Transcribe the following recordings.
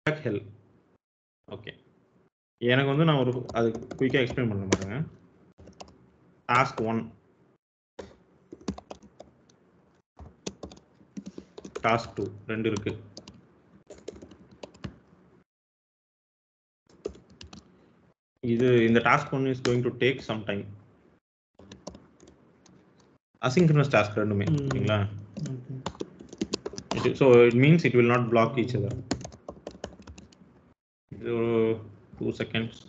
Back ஹெல் okay எனக்கு வந்து நான் ஒரு அது குயிக்காக எக்ஸ்பிளைன் பண்ண பாருங்க டாஸ்க் ஒன் டாஸ்க் டூ ரெண்டு இருக்கு இது இந்த task one is going to take some time asynchronous task ரெண்டுமே ம். ஓகேங்களா okay so it means it will not block each other இது ஒரு டூ செகண்ட்ஸ்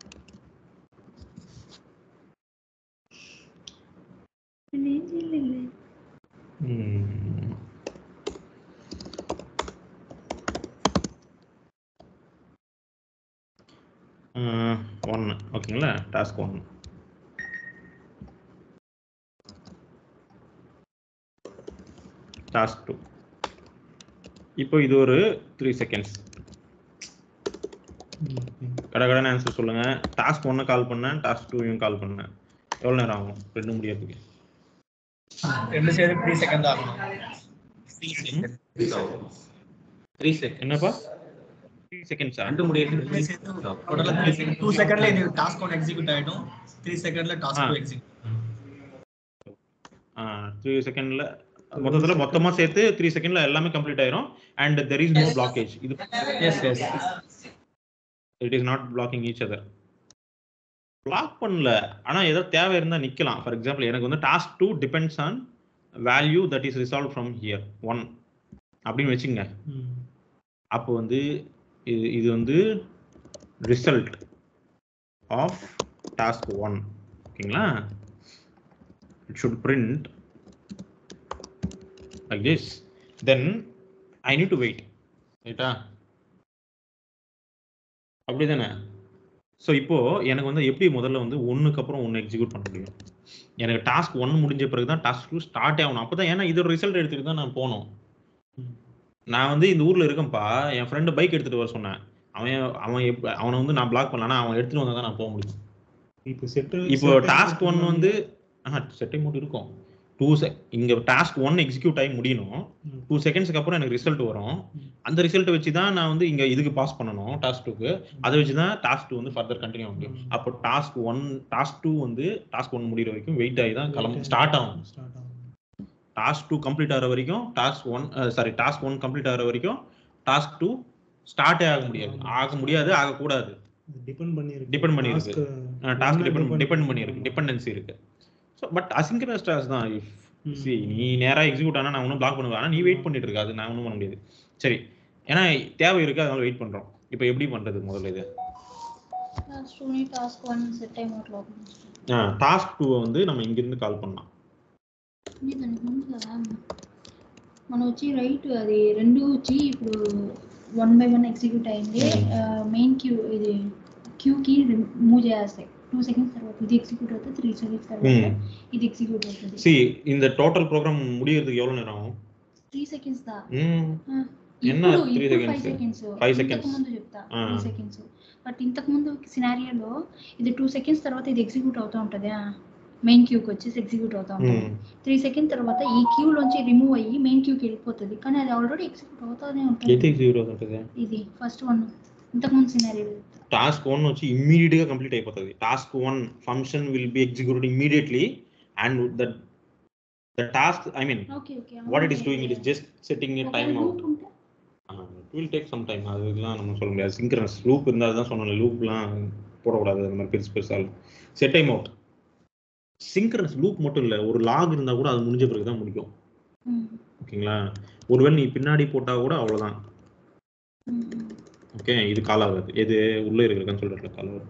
ஒன்று ஓகேங்களா டாஸ்க் ஒன்று டாஸ்க் டூ இப்போ இது ஒரு த்ரீ செகண்ட்ஸ் கடகடன்னு ஆன்சர் சொல்லுங்க டாஸ்க் ஒன்று கால் பண்ணேன் டாஸ்க் டூவையும் கால் பண்ணேன் எவ்வளோ நேரம் ஆகும் ரெண்டு முடியறதுக்கு ரெண்டு சேர்த்து த்ரீ செகண்ட் ஆகும் த்ரீ செகண்ட் என்னப்பா த்ரீ செகண்ட்ஸா ரெண்டு முடியாது டோட்டலா த்ரீ செகண்ட் டூ செகண்ட்ல இது டாஸ்க் ஒன் எக்ஸிக்யூட் ஆயிடும் த்ரீ செகண்ட்ல டாஸ்க் டூ ஆ. எக்ஸிக்யூட் த்ரீ செகண்ட்ல மொத்தத்தில் மொத்தமாக சேர்த்து த்ரீ செகண்ட்ல எல்லாமே கம்ப்ளீட் ஆயிரும் and there is no blockage இது yes yes it is not blocking each other block பண்ணல ஆனா ஏதோ தேவை இருந்தா நிக்கலாம் ஃபார் எக்ஸாம்பிள் எனக்கு வந்து task two depends on value that is resolve from here one அப்படின்னு வச்சுங்க அப்போ வந்து இது இது வந்து ரிசல்ட் ஆஃப் டாஸ்க் ஒன் ஓகேங்களா it should print like this then I need to wait ரைட்டா அப்படிதானே ஸோ இப்போ எனக்கு வந்து எப்படி முதல்ல வந்து ஒன்றுக்கு அப்புறம் ஒன்று எக்ஸிக்யூட் பண்ண முடியும் எனக்கு டாஸ்க் ஒன் முடிஞ்ச பிறகு தான் டாஸ்க் டூ ஸ்டார்ட் ஆகணும் அப்போ தான் ஏன்னா இதோட ரிசல்ட் எடுத்துட்டு தான் நான் போகணும் நான் வந்து இந்த ஊர்ல இருக்கேன்ப்பா என் ஃப்ரெண்டு பைக் எடுத்துட்டு வர சொன்னேன் அவன் அவன் எப் அவனை வந்து நான் பிளாக் பண்ணலாம் அவன் எடுத்துட்டு வந்தா தான் நான் போக முடியும் இப்போ செட்டு இப்போ டாஸ்க் ஒன் வந்து செட்டிங் மோட் இருக்கும் டூ செ இங்க டாஸ்க் ஒன் எக்ஸிக்யூட் ஆகி முடியணும் டூ செகண்ட்ஸ்க்கு அப்புறம் எனக்கு ரிசல்ட் வரும் அந்த ரிசல்ட் வச்சு தான் நான் வந்து இங்க இதுக்கு பாஸ் பண்ணணும் டாஸ்க் டூக்கு அதை வச்சு தான் டாஸ்க் டூ வந்து ஃபர்தர் கண்டினியூ ஆக முடியும் ம். அப்போ டாஸ்க் ஒன் டாஸ்க் டூ வந்து டாஸ்க் ஒன் முடிகிற வரைக்கும் வெயிட் ஆகி தான் கிளம்ப ஸ்டார்ட் ஆகும் ஸ்டார்ட் ஆகும் டாஸ்க் டூ கம்ப்ளீட் ஆகிற வரைக்கும் task one sorry task one complete ஆகிற வரைக்கும் டாஸ்க் டூ ஸ்டார்ட்டே ஆக முடியாது ஆக முடியாது ஆகக்கூடாது டிபெண்ட் பண்ணி இருக்கு Depend பண்ணி இருக்கு. Task, டாஸ்க் என்ன டிபெண்ட் depend டிபெண்ட் பண்ணி இருக்கு டிபெண்டன்சி இருக்கு ஸோ பட் அசிங்கரஸ் டாஸ்க் தான் if ம். see நீ நேரா எக்ஸிக்யூட் ஆனா நான் ஒன்றும் பிளாக் பண்ணுவேன் ஆனா நீ வெயிட் பண்ணிட்டு இருக்க அது நான் ஒன்றும் பண்ண முடியாது சரி ஏன்னா தேவை இருக்கு அதனால வெயிட் பண்றோம் இப்போ எப்படி பண்றது முதல்ல இது టాస్క్ టూని టాస్క్ వన్ సెట్ అయ్యి మోట్లో டாஸ்க் டூவை வந்து நம்ம இங்கிருந்து కాల్ பண்ணலாம் ఇది దానికి ముందు కదా మనం వచ్చి రైట్ అది రెండు వచ్చి ఇప్పుడు వన్ బై వన్ ఎగ్జిక్యూట్ అయింది మెయిన్ క్యూ ఇది క్యూకి మూవ్ చేస్తాయి టూ సెకండ్స్ తర్వాత ఇది ఎగ్జిక్యూట్ అవుతుంది త్రీ సెకండ్స్ తర్వాత ம். ఇది ఎగ్జిక్యూట్ అవుతుంది சி இந்த டோட்டல் ப்ரோக்ராம் முடியறதுக்கு எவ்வளவு நேரம் ஆகும் త్రీ సెకండ్స్ దా ம் ఆ, ఎన్న ఇప్పుడు three ఇప్పుడు seconds? ఫైవ్ సెకండ్స్ Five ఇంతకు seconds. ముందు చెప్తా ఆ. త్రీ సెకండ్స్ బట్ ఇంతకు ముందు సినారియోలో ఇది టూ సెకండ్స్ తర్వాత ఇది ఎగ్జిక్యూట్ అవుతూ ఉంటుంది మెయిన్ క్యూకి వచ్చేసి ఎగ్జిక్యూట్ అవుతూ ఉంటుంది ம் త్రీ సెకండ్ తర్వాత ఈ క్యూ లోంచి రిమూవ్ అయ్యి మెయిన్ క్యూకి వెళ్ళిపోతుంది కానీ అది ఆల్రెడీ ఎగ్జిక్యూట్ అవుతూనే ఉంటుంది எது எக்ஸிக்யூட் అవుతుంది ఇది ఫస్ట్ వన్ ఇంతకుముందు సినారియో టాస్క్ వన్ వచ్చి ఇమ్మీడియట్ గా కంప్లీట్ అయిపోతుంది task one function will be executed immediately and the the task I mean okay okay what it is doing it is just setting a time out ఉంటే it will take some time அதுக்கெல்லாம் நம்ம சொல்ல முடியாது synchronous loop இருந்தால் தான் சொன்னோம் லூப்லாம் போடக்கூடாது அந்த மாதிரி பெருசு பெருசாக set time out synchronous loop மட்டும் இல்லை ஒரு லாக் இருந்தால் கூட அது முடிஞ்ச பிறகு தான் முடிக்கும் ஓகேங்களா ஒருவேளை நீ பின்னாடி போட்டால் கூட அவ்வளோதான் ஓகே இது கால் ஆகாது எது உள்ளே இருக்கிறதுன்னு சொல்கிறல கால் ஆகாது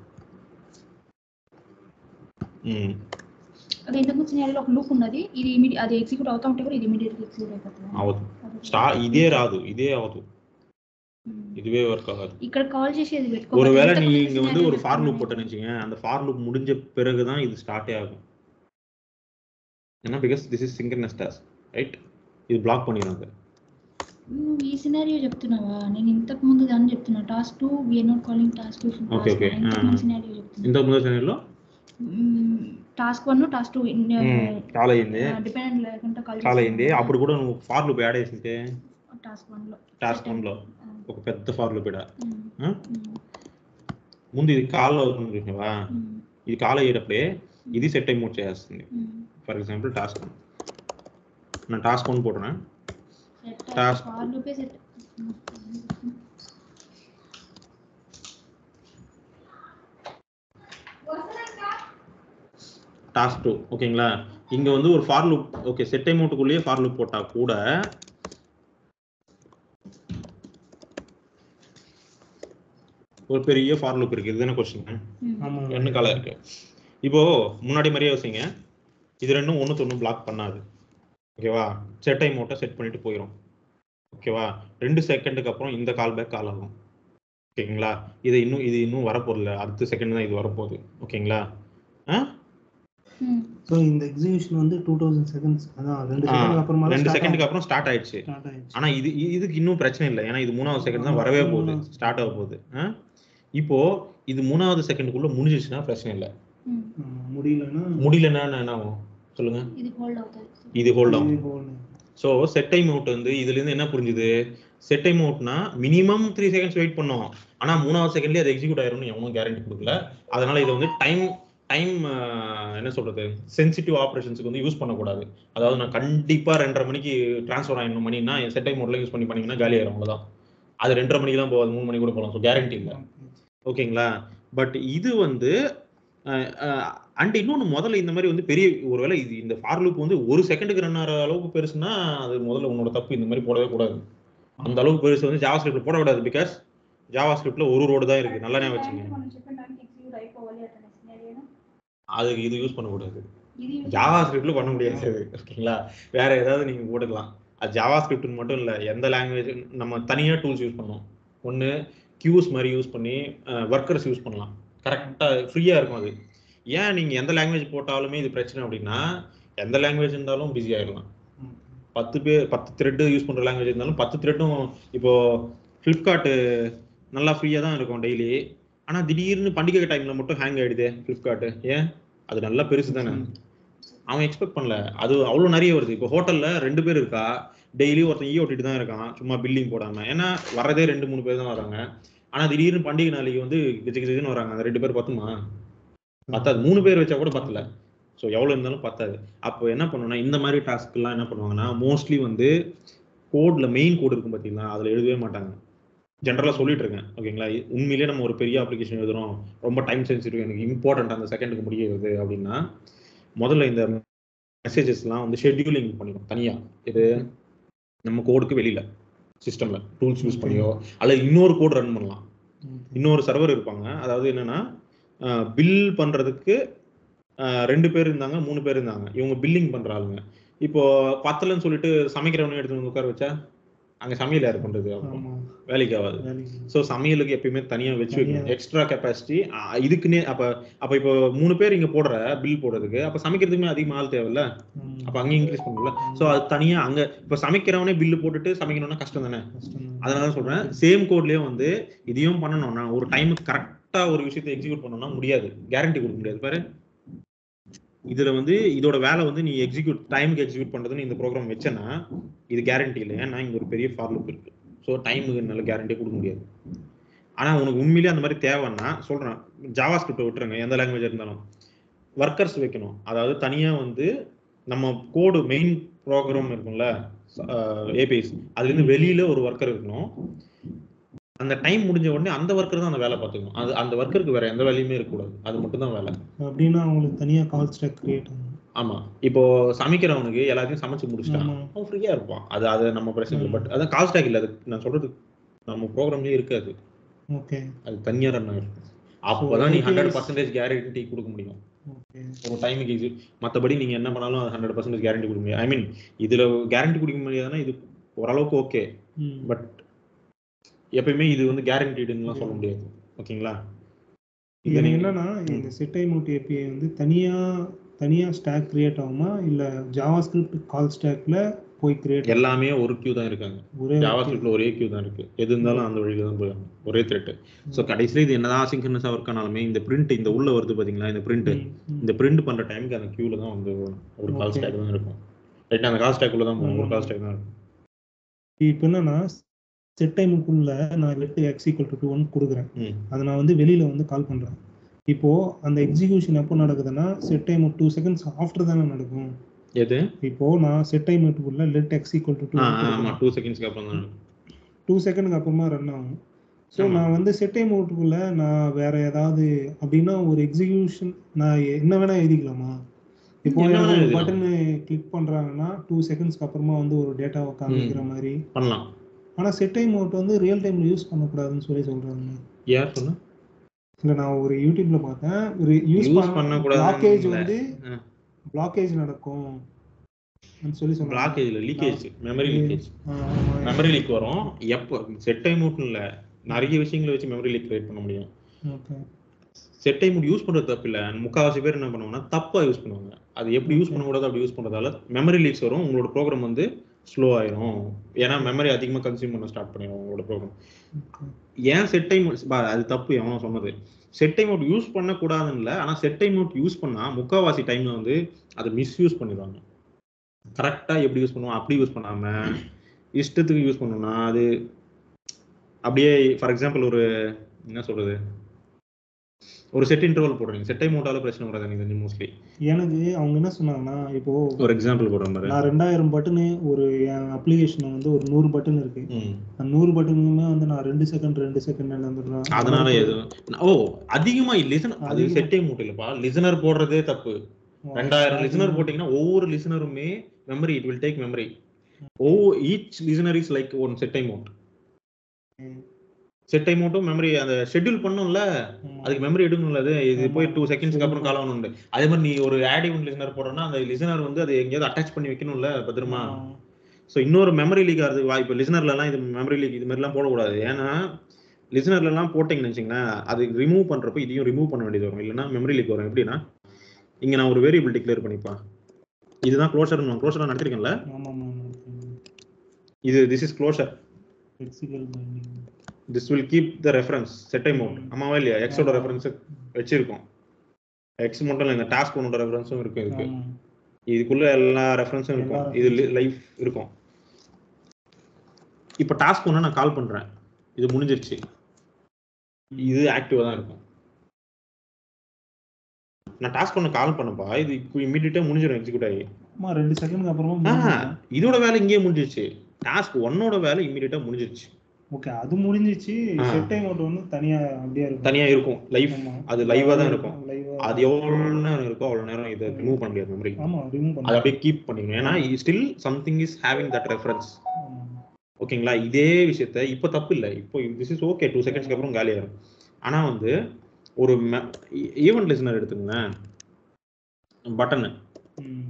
ம் అదే ఇంతకుముందు సినారియోలో ఒక లూప్ ఉన్నది ఇది ఇమీడి అది ఎగ్జిక్యూట్ అవుతా ఉంటే కూడా ఇది ఇమీడియట్ ఎగ్జిక్యూట్ అయిపోతుంది అవదు అది- స్టా ఇదే రాదు ఇదే అవదు ఉమ్. இதுவே ஒர்க் ஆகாது ఇక్కడ కాల్ చేసి అది పెట్టుకో ஒருவேளை ఇంతకు நீ ముందు இங்க வந்து ஒரு scenario ஃபார் லூப் పెట్టుకున్నాను. போட்டேன்னு வச்சுக்கோங்க அந்த ஃபார் லூப் முடிஞ்ச பிறகு தான் இது ஸ்டார்ட்டே ஆகும் ஏன்னா because this is synchronous task right இது பிளாக் பண்ணிடுறாங்க నువ్వు ఈ సినారియో చెప్తున్నావా నేను ఇంతకు ముందు దాన్ని చెప్తున్నా task two we are not calling task two Okay, okay. ఇంతకు Ah. ముందు సినారియో చెప్తున్నా ఇంతకు ముందు ఛానల్లో టాస్క్ వన్ టాస్క్ టూ చాలా అయింది డిపెండెంట్ లేకుండా కాల్ చాలా అయింది అప్పుడు కూడా నువ్వు ఫార్ లూప్ యాడ్ చేసింటే టాస్క్ వన్ లో టాస్క్ వన్ లో ఆ. ఒక పెద్ద ఫార్ లూప్ ఇక్కడ ఉమ్, ఆ? ఉమ్, ముందు ఇది కాల్ అవుతుంది చూసావా ఉమ్, ఇది కాల్ అయ్యేటప్పుడే ఇది సెట్ అయి మూవ్ చేస్తుంది ఉమ్. ఫర్ ఎగ్జాంపుల్ టాస్క్ நான் டாஸ்க் ஒன்று போடுறேன் Set Task. for loop ఏ set. ఉమ్, ఉమ్. டாஸ்க் டூ ஓகேங்களா இங்க வந்து ஒரு ஃபார் லூப் ஓகே செட் அமௌண்ட்டுக்குள்ளேயே ஃபார் லூப் போட்டா கூட ஒரு பெரிய ஃபார் லூப் இருக்கு இதுதானே கொஸ்டின் ம். ஆமா ரெண்டு காலம் இருக்கு இப்போ முன்னாடி மாதிரியே யோசிங்க இது ரெண்டும் ஒன்று ஒன்றும் பிளாக் பண்ணாது ஓகேவா செட் டைம் மட்டும் செட் பண்ணிட்டு போயிடும் ஓகேவா ரெண்டு செகண்டுக்கு அப்புறம் இந்த கால் பேக் கால் ஆகும் ஓகேங்களா இது இன்னும் இது இன்னும் வரப்போதில்ல அடுத்த செகண்ட் தான் இது வரப்போகுது ஓகேங்களா ஆ ம். ஸோ இந்த எக்ஸிபிஷன் வந்து டூ தௌசண்ட் செகண்ட்ஸ் அதான் ரெண்டு ஆ, செகண்ட் அப்புறமா ரெண்டு செகண்டுக்கு அப்புறம் ஸ்டார்ட் ஆயிடுச்சு ஸ்டார்ட் ஆயிடுச்சு ஆனா இது இ- இதுக்கு இன்னும் பிரச்சனை இல்லை ஏன்னா இது மூணாவது செகண்ட் தான் வரவே போகுது ஸ்டார்ட் ஆக போகுது ஆ? இப்போ இது மூணாவது செகண்டுக்குள்ள முடிஞ்சிச்சுன்னா பிரச்சனை இல்லை ம். ஆமா, முடியலன்னா முடியலன்னா என்ன ஆகும் சொல்லுங்க இது ஹோல்ட் ஆகுது இது ஹோல்ட் ஆகும் இது hold. So set time out வந்து இதுல இருந்து என்ன புரிஞ்சுது செட் டைம் அவுட்னா மினிமம் த்ரீ செகண்ட்ஸ் வெயிட் பண்ணோம் ஆனா மூணாவது செகண்ட்லயே அது எக்ஸிக்யூட் ஆயிரும்னு எவனும் கேரண்டி கொடுக்கல அதனால இது வந்து டைம் டைம் என்ன சொல்றது சென்சிட்டிவ் ஆப்ரேஷன்ஸ்க்கு வந்து யூஸ் பண்ணக்கூடாது அதாவது நான் கண்டிப்பா ரெண்டரை மணிக்கு ட்ரான்ஸ்ஃபர் ஆயிடணும் மணினா செட் டைம் மோட்ல யூஸ் பண்ணி பண்ணீங்கன்னா காலி ஆயிரும் அவ்வளவுதான் அது ரெண்டரை மணிக்கு தான் போகாது மூணு மணி கூட போகலாம் ஸோ கேரண்டி இல்லை ஓகேங்களா பட் இது வந்து அண்ட் இன்னொன்று முதல்ல இந்த மாதிரி வந்து பெரிய ஒருவேளை இது இந்த ஃபார் லூப் வந்து ஒரு செகண்டுக்கு ரன் ஆகிற அளவுக்கு பெருசுன்னா அது முதல்ல உன்னோட தப்பு இந்த மாதிரி போடவே கூடாது அந்த அளவுக்கு பெருசு வந்து ஜாவா ஸ்கிரிப்ட்ல போடக்கூடாது பிகாஸ் ஜாவா ஸ்கிரிப்ட்ல ஒரு ரோடு தான் இருக்கு நல்லா ஞாபகம் வச்சுங்க அதுக்கு இது யூஸ் பண்ணக்கூடாது ஜாவா ஸ்கிரிப்ட்ல பண்ண முடியாது ஓகேங்களா வேற ஏதாவது நீங்க போட்டுக்கலாம் அது ஜாவா ஸ்கிரிப்ட்னு மட்டும் இல்லை எந்த லாங்குவேஜ் நம்ம தனியாக டூல்ஸ் யூஸ் பண்ணோம் ஒன்று கியூஸ் மாதிரி யூஸ் பண்ணி ஒர்க்கர்ஸ் யூஸ் பண்ணலாம் கரெக்டாக ஃப்ரீயாக இருக்கும் அது ஏன் நீங்கள் எந்த லாங்குவேஜ் போட்டாலுமே இது பிரச்சனை அப்படின்னா எந்த லாங்குவேஜ் இருந்தாலும் பிஸி ஆயிடலாம் பத்து பேர் பத்து த்ரெட்டு யூஸ் பண்ணுற லாங்குவேஜ் இருந்தாலும் பத்து த்ரெட்டும் இப்போ ஃப்ளிப்கார்ட்டு நல்லா ஃப்ரீயாக தான் இருக்கும் டெய்லி ஆனால் திடீர்னு பண்டிகை டைமில் மட்டும் ஹேங் ஆகிடுது ஃப்ளிப்கார்ட்டு ஏன் அது நல்லா பெருசு தானே அவன் எக்ஸ்பெக்ட் பண்ணல அது அவ்வளோ நிறைய வருது இப்போ ஹோட்டலில் ரெண்டு பேர் இருக்கா டெய்லி ஒருத்தன் ஈ ஓட்டிட்டு தான் இருக்கான் சும்மா பில்லிங் போடாமல் ஏன்னா வரதே ரெண்டு மூணு பேர் தான் வராங்க ஆனால் திடீர்னு பண்டிகை நாளைக்கு வந்து கிச்சு கிச்சுன்னு வராங்க அந்த ரெண்டு பேர் பத்துமா பத்தாது மூணு பேர் வச்சா கூட பத்தல ஸோ எவ்வளோ இருந்தாலும் பத்தாது அப்போ என்ன பண்ணுவோம்னா இந்த மாதிரி டாஸ்க்லாம் என்ன பண்ணுவாங்கன்னா மோஸ்ட்லி வந்து கோட்ல மெயின் கோட் இருக்கும் பார்த்தீங்களா அதில் எழுதவே மாட்டாங்க ஜென்ரலாக சொல்லிட்டு இருக்கேன் ஓகேங்களா இ- உண்மையிலேயே நம்ம ஒரு பெரிய அப்ளிகேஷன் எழுதுறோம் ரொம்ப டைம் சென்சிட்டிவ் எனக்கு இம்பார்ட்டன்ட் அந்த செகண்டுக்கு முடியுது அப்படின்னா முதல்ல இந்த மெசேஜஸ்லாம் வந்து ஷெட்யூலிங் பண்ணிடும் தனியாக இது நம்ம கோடுக்கு வெளியில சிஸ்டம்ல டூல்ஸ் யூஸ் பண்ணியோ அல்லது இன்னொரு கோட் ரன் பண்ணலாம் இன்னொரு சர்வர் இருப்பாங்க அதாவது என்னன்னா பில் பண்றதுக்கு அஹ், ரெண்டு பேர் இருந்தாங்க மூணு பேர் இருந்தாங்க இவங்க பில்லிங் பண்ற ஆளுங்க இப்போ பத்தலன்னு சொல்லிட்டு சமைக்கிறவனே எடுத்து வந்து உட்கார வச்சா அங்க சமையல் யார் பண்றது அப்புறம் ஆமா வேலைக்கு ஆகாது வேலைக்கு ஸோ சமையலுக்கு எப்பயுமே தனியாக வச்சு வைக்கணும் தனியா. எக்ஸ்ட்ரா கெப்பாசிட்டி இதுக்குன்னே அப்போ அப்போ இப்போ மூணு பேர் இங்கே போடுற பில் போடுறதுக்கு அப்போ சமைக்கிறதுக்குமே அதிகமாக ஆள் தேவையில்ல ஆமா. அப்போ அங்கே இன்க்ரீஸ் பண்ணல ஸோ அது தனியாக அங்கே இப்போ சமைக்கிறவனே பில்லு போட்டுட்டு சமைக்கணும்னா கஷ்டம் தானே கஷ்டம்தான். அதனால தான் சொல்கிறேன் சேம் கோட்லேயே வந்து இதையும் பண்ணணும்னா ஒரு டைமுக்கு கரெக்டாக ஒரு விஷயத்தை எக்ஸிக்யூட் பண்ணணும்னா முடியாது கேரண்டி கொடுக்க முடியாது பாரு இதுல வந்து இதோட வேலை வந்து நீ எக்ஸிக்யூட் டைமுக்கு எக்ஸிக்யூட் பண்றதுன்னு இந்த ப்ரோக்ராம் வச்சேன்னா இது கேரண்டி இல்லை ஏன்னா இங்க ஒரு பெரிய ஃபார் லுக் இருக்கு ஸோ டைமுக்கு நல்ல கேரண்டி கொடுக்க முடியாது ஆனா உனக்கு உண்மையிலேயே அந்த மாதிரி தேவைன்னா சொல்றேன் ஜாவா ஸ்கிரிப்டை விட்டுருங்க எந்த லாங்குவேஜ் இருந்தாலும் ஒர்க்கர்ஸ் வைக்கணும் அதாவது தனியா வந்து நம்ம கோடு மெயின் ப்ரோக்ராம் இருக்கும்ல ஏபிஎஸ் அதுலேருந்து வெளியில ஒரு ஒர்க்கர் இருக்கணும் அந்த டைம் முடிஞ்ச உடனே அந்த ஒர்க்கர் தான் அந்த வேலை பார்த்துக்கணும் அது அந்த ஒர்க்கருக்கு வேற எந்த வேலையுமே இருக்கக்கூடாது அது மட்டும் தான் வேலை அப்படின்னா அவங்களுக்கு தனியா கால் ஸ்டாக் கிரியேட் ஆகும் ஆமா இப்போ சமைக்கிறவனுக்கு எல்லாத்தையும் சமைச்சு முடிச்சிட்டான் ஆமா. அவன் ஃப்ரீயா இருப்பான் அது அது நம்ம பிரச்சனை இல்லை ம். பட் அதான் கால் ஸ்டாக் இல்லை அது நான் சொல்றது நம்ம ப்ரோக்ராம்லயே இருக்காது ஓகே அது தனியா ரன் ஆகும் அப்போதான் நீ APIs ஹண்ட்ரட் பர்சன்டேஜ் கேரண்டி கொடுக்க முடியும் ஓகே ஒரு டைமுக்கு இது மற்றபடி நீங்க என்ன பண்ணாலும் அது ஹண்ட்ரட் பர்சன்டேஜ் கேரண்டி கொடுக்க முடியும் ஐ மீன் இதுல கேரண்டி கொடுக்க முடியாதுன்னா இது ஓரளவுக்கு ஓகே ம். பட் எப்பயுமே இது வந்து கேரண்டிடுன்னு சொல்ல முடியாது ஓகேங்களா இது இதை நீங்க- என்னன்னா இந்த செட்டை மூட் ஏபிஐ வந்து தனியா தனியா ஸ்டாக் கிரியேட் ஆகுமா இல்ல ஜாவா ஸ்கிரிப்ட் கால் ஸ்டாக்ல போய் கிரியேட் எல்லாமே ஒரு கியூ தான் இருக்காங்க ஒரே ஜாவா ஸ்கிரிப்ட்ல ஒரே கியூ தான் இருக்கு எது இருந்தாலும் அந்த வழியில தான் போயிடும் ஒரே த்ரெட் ஸோ கடைசியில் இது என்னதான் சிங்க்ரனஸாக ஒர்க் ஆனாலுமே இந்த பிரிண்ட் இந்த உள்ள வருது பாத்தீங்களா இந்த பிரிண்ட் ம், ம். இந்த பிரிண்ட் பண்ற டைமுக்கு அந்த கியூல தான் வந்து ஒரு கால் Okay. ஸ்டாக் தான் இருக்கும் ரைட் அந்த கால் ஸ்டாக் உள்ள தான் போகும் ஒரு கால் ஸ்டாக் தான் இருக்கும் இப்போ என்னன்னா செட் டைமுக்குள்ள நான் let x equal to two one கொடுக்குறேன் ம் அதை நான் வந்து வெளியில வந்து கால் பண்றேன் இப்போ அந்த எக்ஸிகியூஷன் எப்போ நடக்குதுன்னா set time two seconds after தானே நடக்கும் எது இப்போ நான் செட் டைம் குள்ள லெட் எக்ஸ் ஈக்குவல் டு ஆ ஆ, ஆமா டூ டூ செகண்ட்ஸ்க்கு அப்புறம் தான் டூ செகண்டுக்கு அப்புறமா ரன் ஆகும் ஸோ ஆமா. நான் வந்து செட் டைம் அவுட்டுக்குள்ள நான் வேற ஏதாவது அப்படின்னா ஒரு எக்ஸிகியூஷன் நான் என்ன வேணா எழுதிக்கலாமா இப்போ என்ன வேணா எனக்கு ஒரு எழுதலாம். பட்டன் கிளிக் பண்றாங்கன்னா டூ செகண்ட்ஸ்க்கு அப்புறமா வந்து ஒரு டேட்டாவை காமிக்கிற மாதிரி பண்ணலாம் ஆனா செட் டைம் அவுட் வந்து ரியல் டைம்ல யூஸ் பண்ணக்கூடாதுன்னு சொல்லி சொல்றாங்க யார் சொன்னா இல்ல நான் ஒரு யூடியூப்ல பார்த்தேன் ஒரு யூஸ் Use பண்ண பண்ணக்கூடாதுன்னு பிளாக்கேஜ் இல்ல. வந்து ஆ. பிளாக்கேஜ் நடக்கும் ன்னு சொல்லி சொன்னாங்க பிளாக்கேஜ்ல லீக்கேஜ் மெமரி லீக்கேஜ் ஆ, ஆமா. மெமரி லீக் வரும் எப்போ செட் டைம் அவுட் இல்ல நிறைய விஷயங்களை வச்சு மெமரி லீக் கிரியேட் பண்ண முடியும் Okay. செட் டைம் யூஸ் பண்றது தப்பு இல்ல முக்காவாசி பேர் என்ன பண்ணுவாங்கன்னா தப்பா யூஸ் பண்ணுவாங்க அது எப்படி யூஸ் பண்ணக்கூடாது அப்படி யூஸ் பண்றதால மெமரி லீக்ஸ் வரும் உங்களோட ப்ரோக்ராம் வந்து ஸ்லோ ஆயிரும் ஏன்னா மெமரி அதிகமா கன்சியூம் பண்ண ஸ்டார்ட் பண்ணிடும் உங்களோட ப்ரோக்ராம் Okay. ஏன் செட் டைம் அது தப்பு எவனோ சொன்னது செட் டைம் அவுட் யூஸ் பண்ணக்கூடாதுன்னு இல்லை ஆனால் செட் டைம் அவுட் யூஸ் பண்ணா முக்காவாசி டைம்ல வந்து அதை மிஸ்யூஸ் பண்ணிடுவாங்க கரெக்டா எப்படி யூஸ் பண்ணுவோம் அப்படி யூஸ் பண்ணாம இஷ்டத்துக்கு யூஸ் பண்ணோம்னா அது அப்படியே ஃபார் எக்ஸாம்பிள் ஒரு என்ன சொல்றது ஒரு செட் இன்டர்வல் போடுறீங்க செட் டைம் அவுட்டால பிரச்சனை வராது எனக்கு தெரிஞ்சு மோஸ்ட்லி எனக்கு அவங்க என்ன சொன்னாங்கன்னா இப்போ ஒரு எக்ஸாம்பிள் போடுற மாதிரி நான் ரெண்டாயிரம் பட்டனு ஒரு என் அப்ளிகேஷன் வந்து ஒரு நூறு பட்டன் இருக்கு ம். அந்த நூறு பட்டனுமே வந்து நான் ரெண்டு செகண்ட் ரெண்டு செகண்ட் நடந்துடுறேன் அதனால எதுவும் ஓ அதிகமா லிசன் அது அதிகமா. செட் டைம் அவுட் இல்லப்பா லிசனர் போடுறதே தப்பு ரெண்டாயிரம் லிசனர் போட்டீங்கன்னா ஒவ்வொரு லிசனருமே memory it will take memory ஒவ்வொரு each listener is like one set time out set time அவுட்டும் மெமரி அந்த ஷெட்யூல் பண்ணும்ல அதுக்கு மெமரி எடுக்கணும்ல அது இது போய் டூ செகண்ட்ஸ்க்கு அப்புறம் கால் ஆகணும் அதே மாதிரி நீ ஒரு ஆட் ஈவென்ட் லிசனர் போடுறனா அந்த லிசனர் வந்து அது எங்கேயாவது அட்டாச் பண்ணி வைக்கணும்ல பத்திரமா ஸோ இன்னொரு மெமரி லீக் ஆகிறதுக்கு வாய்ப்பு லிசனர்ல எல்லாம் இது மெமரி லீக் இது மாதிரிலாம் போடக்கூடாது ஏன்னா லிசனர்ல எல்லாம் போட்டீங்கன்னு வச்சுங்களேன் அது ரிமூவ் பண்றப்ப இதையும் ரிமூவ் பண்ண வேண்டியது வரும் இல்லைன்னா மெமரி லீக் வரும் எப்படின்னா இங்க நான் ஒரு வேரியபிள் டிக்ளேர் பண்ணிப்பேன் இதுதான் க்ளோஷர் க்ளோஷர் நடத்திருக்கேன்ல ஆமா ஆமா இது this is closure physical binding this will keep the reference set time out ஆமாவா இல்லையா எக்ஸோட ரெஃபரன்ஸ் வச்சிருக்கோம் எக்ஸ் மட்டும் இல்லை இந்த டாஸ்க் ஒன்னோட ரெஃபரன்ஸும் இருக்கு இதுக்கு இதுக்குள்ள எல்லா ரெஃபரன்ஸும் இருக்கும் எல்லா இது லைஃப் இருக்கும் இப்போ டாஸ்க் ஒன்று நான் கால் பண்றேன் இது முடிஞ்சிருச்சு இது ஆக்டிவா தான் இருக்கும் நான் டாஸ்க் ஒன்று கால் பண்ணப்பா இது இப்போ இமீடியட்டா முடிஞ்சிடும் எக்ஸிக்யூட் ஆகி ஆமா ரெண்டு செகண்ட்க்கு அப்புறமா ஆஹா, இதோட வேலை இங்கேயே முடிஞ்சிருச்சு டாஸ்க் ஒன்னோட வேலை இமீடியட்டா முடிஞ்சிருச்சு ஓகே அது முடிஞ்சிச்சு ஆ. செட் டைம் அவுட் வந்து தனியா அப்படியே இருக்கும் தனியா இருக்கும் லைஃப் ஆமா. அது லைவா தான் இருக்கும் Live ஆ- அது எவ்வளவு நேரம் இருக்கோ அவ்வளவு நேரம் இதை ரிமூவ் பண்ண முடியாது மெமரி ஆமா ரிமூவ் அதை பண்ணலாம் அப்படியே கீப் பண்ணிக்கணும் ஏன்னா still something is having that reference ஆமா. ஓகேங்களா இதே விஷயத்த இப்போ தப்பு இல்லை இப்போ திஸ் இஸ் ஓகே டூ செகண்ட்ஸ்க்கு அப்புறம் காலியாயிரும் ஆனா வந்து ஒரு ஈவெண்ட் லிசனர் எடுத்துங்களேன் பட்டனு ம்.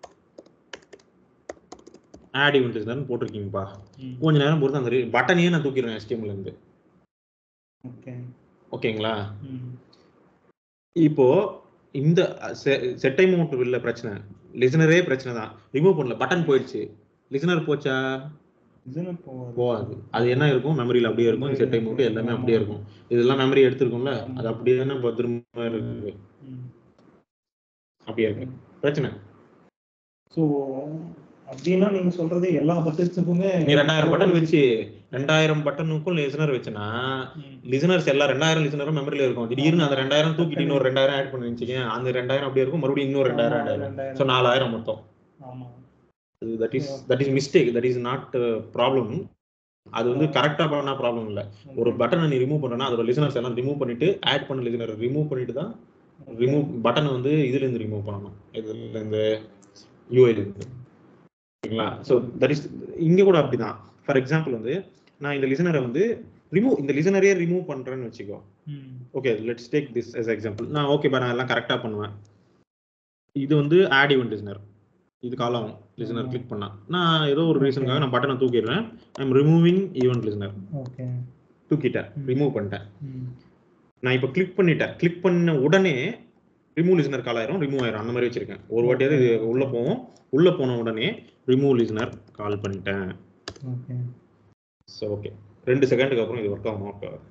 ஆட் ஈவெண்ட் லிசனர் போட்டிருக்கீங்கப்பா ம். கொஞ்ச நேரம் பொறுத்து அந்த பட்டனையே நான் தூக்கிடுவேன் HTML ல இருந்து ஓகே ஓகேங்களா ம். இப்போ இந்த செட் டைம் அவுட் இல்ல பிரச்சனை லிசனரே பிரச்சனை தான் ரிமூவ் பண்ணல பட்டன் போயிடுச்சு லிசனர் போச்சா இதுன்னு போகாது. போகாது அது என்ன இருக்கும் மெமரியில அப்படியே இருக்கும் செட் டைம் அவுட் எல்லாமே அப்படியே இருக்கும் இதெல்லாம் மெமரி எடுத்திருக்கும்ல அது அப்படியே தானே பத்திரமா இருக்கு ம். அப்படியே இருக்கு பிரச்சனை ஸோ அப்படின்னா நீங்க சொல்றது எல்லா பட்டன்ஸுக்குமே நீ ரெண்டாயிரம் பட்டன் வச்சு ரெண்டாயிரம் பட்டனுக்கும் லிசனர் வச்சுனா லிசனர்ஸ் எல்லாம் ரெண்டாயிரம் லிசனரும் மெமரியில இருக்கும் திடீர்னு அந்த ரெண்டாயிரம் தூக்கிட்டு இன்னொரு ரெண்டாயிரம் ஆட் பண்ணி வச்சுக்கேன் அந்த ரெண்டாயிரம் அப்படியே இருக்கும் மறுபடியும் இன்னொரு ரெண்டாயிரம் ஆட் ஆயிரும் ஸோ நாலாயிரம் மொத்தம் ஆமா that is that is mistake that is not problem அது வந்து கரெக்டா பண்ணா ப்ராப்ளம் இல்ல ஒரு பட்டனை நீ ரிமூவ் பண்ணனா அதோட லிசனர்ஸ் எல்லாம் ரிமூவ் பண்ணிட்டு ஆட் பண்ண லிசனர் ரிமூவ் பண்ணிட்டு தான் ரிமூவ் பட்டனை வந்து இதுல இருந்து ரிமூவ் பண்ணணும் இதுல இருந்து யூஐல இருந்து ஓகேங்களா ஸோ தட் இஸ் இங்க கூட அப்படிதான் ஃபார் எக்ஸாம்பிள் வந்து நான் இந்த லிசனரை வந்து ரிமூவ் இந்த லிசனரே ரிமூவ் பண்றேன்னு வச்சுக்கோ ம். Okay let's take this as example நான் ஓகே நான் எல்லாம் கரெக்டா பண்ணுவேன் இது வந்து ஆட் ஈவென்ட் லிசனர் இது கால் ஆகும் லிசனர் ஆமா. கிளிக் பண்ணா நான் ஏதோ ஒரு ரீசனுக்காக நான் பட்டனை தூக்கிடுறேன் I am removing event listener okay தூக்கிட்டேன் ம். ரிமூவ் பண்ணிட்டேன் ம். நான் இப்போ கிளிக் பண்ணிட்டேன் கிளிக் பண்ண உடனே ரிமூவ் லிசனர் கால் ஆயிரும் ரிமூவ் ஆயிரும் அந்த மாதிரி வச்சிருக்கேன் ஒரு வாட்டியாவது இது உள்ள போவோம் உள்ள போன உடனே ரிமூவ் லிசனர் கால் பண்ணிட்டேன் ஓகே ஸோ ஓகே ரெண்டு செகண்டுக்கு அப்புறம் இது ஒர்க் ஆகும் ஒர்க் ஆகும்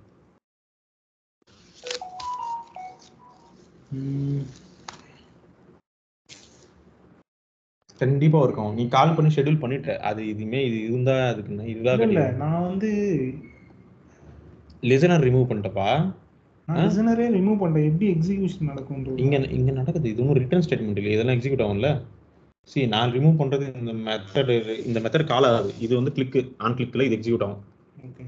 ம். கண்டிப்பா இருக்கும் நீ கால் பண்ணி ஷெட்யூல் பண்ணிட்ட அது இதுமே இது இருந்தா அதுக்கு என்ன- இதுதான் இல்ல இல்ல கிடையாது நான் வந்து லிசனர் ரிமூவ் பண்ணிட்டப்பா நான் லிசனரே ரிமூவ் பண்றேன் எப்படி எக்ஸிகியூஷன் நடக்கும்ன்றது இங்க இங்க நடக்குது இது ஒன்றும் ரிட்டர்ன் ஸ்டேட்மெண்ட் இல்லை இதெல்லாம் எக்ஸிக்யூட் ஆகும்ல சி நான் ரிமூவ் பண்றது இந்த மெத்தட் இந்த மெத்தட் கால் ஆகாது இது வந்து கிளிக் ஆன் கிளிக்ல இது எக்ஸிக்யூட் ஆகும் ஓகே